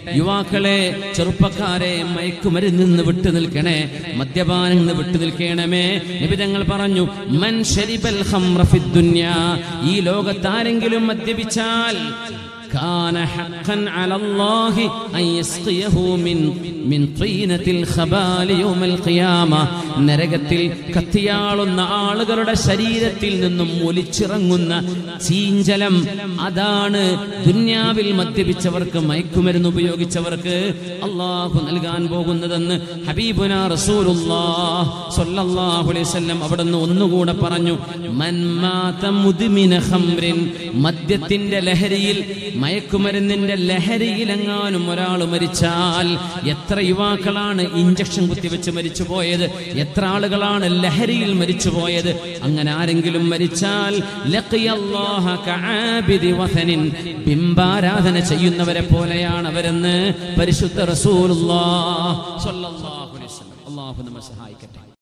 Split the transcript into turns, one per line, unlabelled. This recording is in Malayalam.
യുവാക്കളെ ചെറുപ്പക്കാരെ മയക്കുമരുന്നിൽ നിന്ന് വിട്ടു നിൽക്കണേ മദ്യപാനം നിന്ന് വിട്ടു നിൽക്കണമേ നിബിതങ്ങൾ പറഞ്ഞു മൻ ശരിബൽ ഖംറ ഫിദ് ദുനിയാ ഈ ലോകത്താരെങ്കിലും മദ്യപിച്ചാൽ كان حقا على الله أن يسقيه من من طينة الخبال يوم القيامة നരകത്തിൽ കത്തിയാളുന്ന ആളുകളുടെ ശരീരത്തിൽ നിന്നും ഒലിച്ചിറങ്ങുന്ന ചീഞ്ചലം അതാണ് ദുന്യാവിൽ മദ്യപിച്ചവർക്ക് മയക്കുമരുന്ന് ഉപയോഗിച്ചവർക്ക് അള്ളാഹു നൽകാൻ പോകുന്നതെന്ന് ഹബീബുന റസൂലുള്ളാഹ് സ്വല്ലല്ലാഹു അലൈഹി വസല്ലം അവിടുന്ന് ഒന്നുകൂടെ പറഞ്ഞു മൻ മാത മുദ്മിന ഖംറിൻ മദ്യത്തിന്റെ ലഹരിയിൽ മയക്കുമരുന്നിന്റെ ലഹരിയിലെങ്ങാനും ഒരാൾ മരിച്ചാൽ എത്ര യുവാക്കളാണ് ഇഞ്ചക്ഷൻ കുത്തിവെച്ച് മരിച്ചു പോയത് എത്ര ആളുകളാണ് ലഹരിയിൽ മരിച്ചു പോയത് അങ്ങനെ ആരെങ്കിലും മരിച്ചാൽ ലഖിയല്ലാഹ കആബിദി വഥനിൻ ബിംബാരാധന ചെയ്യുന്നവരെ പോലെയാണ് അവരെന്ന് പരിശുദ്ധ റസൂലുള്ളാഹ് സ്വല്ലല്ലാഹു അലൈഹി വസല്ലം അല്ലാഹു നമ്മെ സഹായിക്കട്ടെ